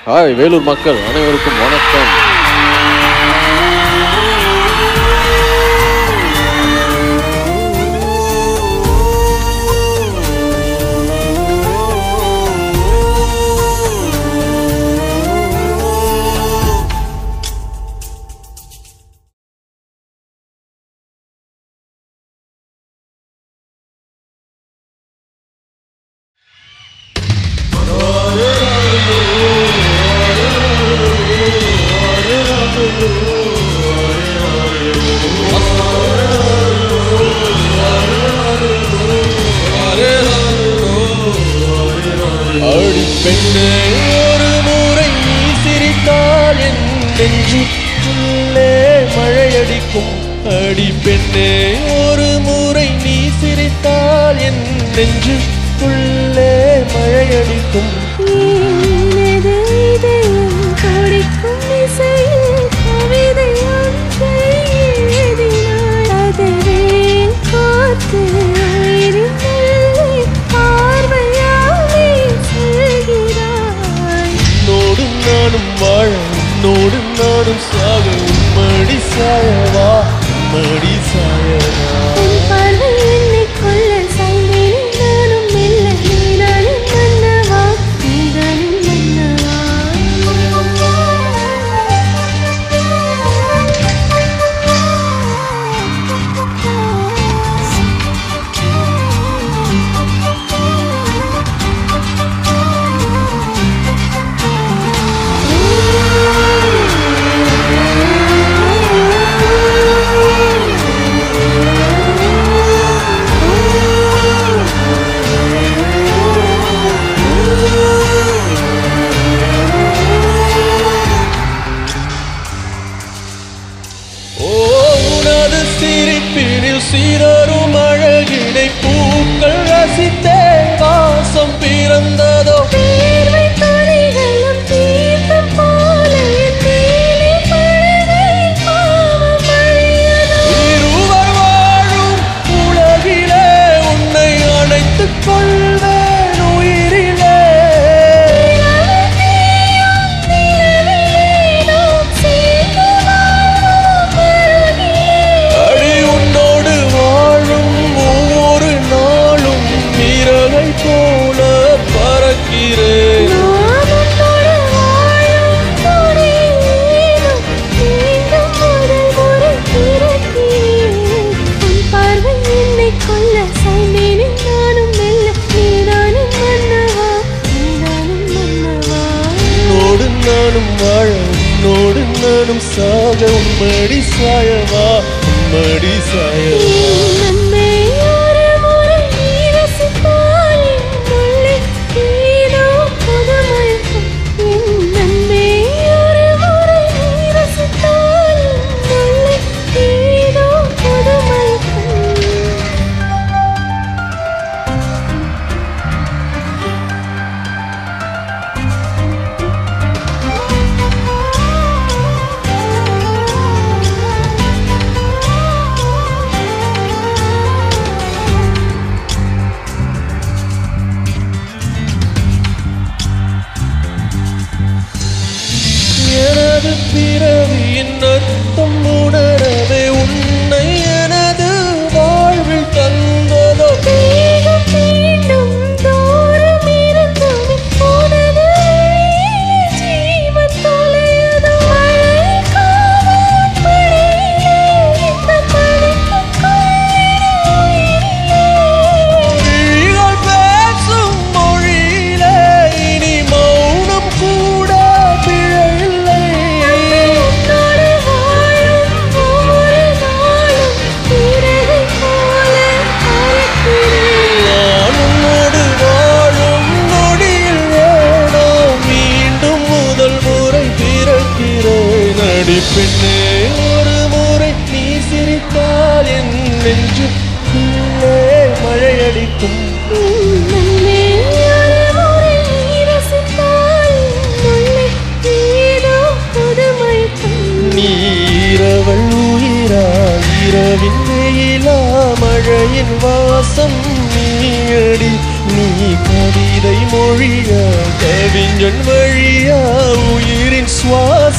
Hi Vellore மக்கள் அனைவருக்கும் வணக்கம் அடி பெண்ணே ஒரு முறை நீ சிரித்தால் என் நெஞ்சுக்குள்ளே மழையடிக்கும் அடி பெண்ணே ஒரு முறை நீ சிரித்தால் என் நெஞ்சுக்குள்ளே மழையடிக்கும் எனது இதயம் துடிக்கும் இசையில் கவிதை ஒன்றை எழுதினாய். அதுவே காத்து உயிரின் எல்லை பார்வையாலே சொல்கிறாய். உன்னோடும் நானும் வாழ உன்னோடு நானும் சாக உம்மடி சாயவா உம்மடி சாயவா உன் பார்வை என்னை கொல்ல சாய்ந்தேன் நானும் மெல்ல நீதானின் மன்னவா நீதானின் மன்னவா ஓ உனது சிரிப்பினில் சீரரும் அழகினை பூக்கள் ரசித்தே வாசம் பிறந்ததோ தேர்வை துளிகளும் தீர்த்தம் போல என் மேலே பழகை பாவம் அழியதோ இருவர் வாழும் உலகிலே உன்னை அணைத்துக் கொள்வேன் உயிரிலே அடி உன்னோடு வாழும் ஒவ்வொரு நாளும் இரவை போல பறக்கிறேன் கொல்ல சாய்ந்தேனே நானும் மெல்ல நீதானும் மன்னவா நீதானும் மன்னவா உன்னோடு நானும் வாழ உன்னோடு நானும் சாக உம்மடி சாயவா உம்மடி சாயவா நன்மை ஒரு முறை நீ ரசித்தால் உள்ளே ஏதோ புது மயக்கம் என் நன்மை ஒரு முறை நீ ரசித்தால் உள்ளே ஏதோ புது மயக்கம் எனது பிறவியின் அர்த்தம் உணரவே உன்னை எனது வாழ்வில் தந்ததோ தேகம் மீண்டும் தூரம் இருந்துமே உனது வழியில் ஜீவன் தொலையுதோ மழை காலம் மழையிலே இந்த பனிக்குள் உயிரிலே விழிகள் பேசும் மொழியிலே இனி மௌனம் கூட பிழையில்லை உன்னோடு வாழும் ஒவ்வொரு நாளும் இறகை போல பறக்கிறேன் நான் உன்னோடு வாழும் நொடியில் ஏனோ மீண்டும் முதல் முறை பிறக்கிறேன் அடி பெண்ணே ஒரு முறை நீ சிரித்தால் என் நெஞ்சுக்குள்ளே மழையடிக்கும் நன்மை ஒரு முறை நீ ரசித்தால் உள்ளே ஏதோ புது மயக்கம் நீரவள் உயிரா இரவின் வெயிலா மழையின் வாசம் நீயடி நீ கவிதை மொழியா கவிஞன் வழியா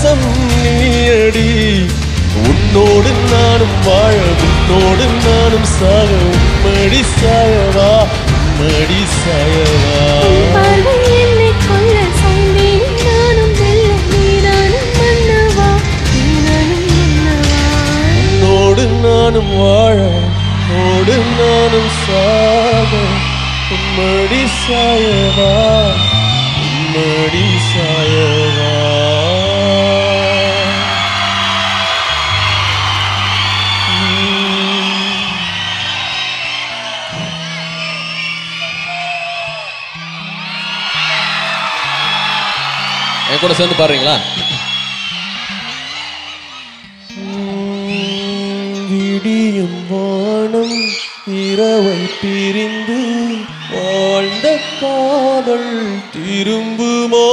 வாசம் நீயடி உன்னோடு நானும் வாழ உன்னோடு நானும் சாக உம்மடி சாயவா உம்மடி சாயவா பார்வை என்னை கொல்ல சாய்ந்தேன் நானும் வெல்ல நீதானும் மன்னவா நீதானும் மன்னவா உன்னோடு நானும் வாழ உன்னோடு நானும் சாக உம்மடி சாயவா உம்மடி சாயவா உம். என் கூட சேர்ந்து பாடுறீங்களா விடியும் வானம் இரவை பிரிந்து வாழ்ந்த காதல் திரும்புமோ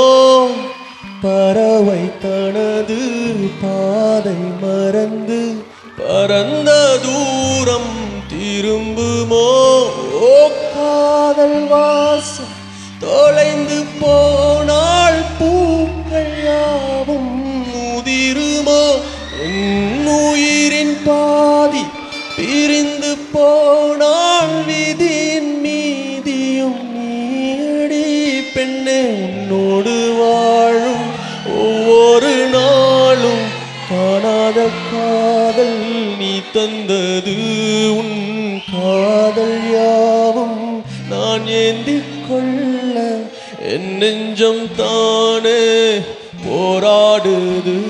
பறவை தனது பாதை மறந்து பரந்த தூரம் திரும்புமோ ஓ காதல் வாசம் தொலைந்து போனால் பூக்கள் யாவும் முதிருமோ என் உயிரின் பாதி பிரிந்து போனால் விதியின் மீதியும் நீடி பெண்ணே உன்னோடு வாழும் ஒவ்வொரு நாளும் காணாத காதல் நீ தந்தது உன் காதல் யாவும் நான் ஏந்திக் கொள்ள என் நெஞ்சம் தானே போராடுது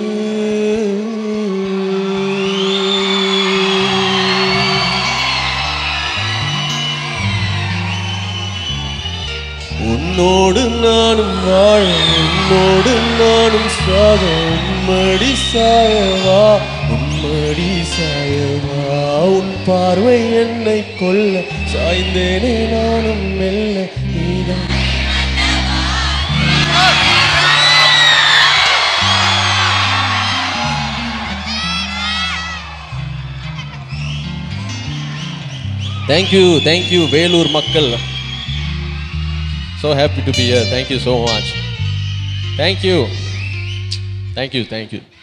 உன்னோடு நானும் வாழ உன்னோடு நானும் சாக உம்மடி சாயவா உம்மடி சாயவா உன் பார்வை என்னை கொல்ல சாய்ந்தேனே நானும் மெல்ல நீதான் தேங்க்யூ தேங்க்யூ வேலூர் மக்கள் so happy to be here thank you so much thank you thank you thank you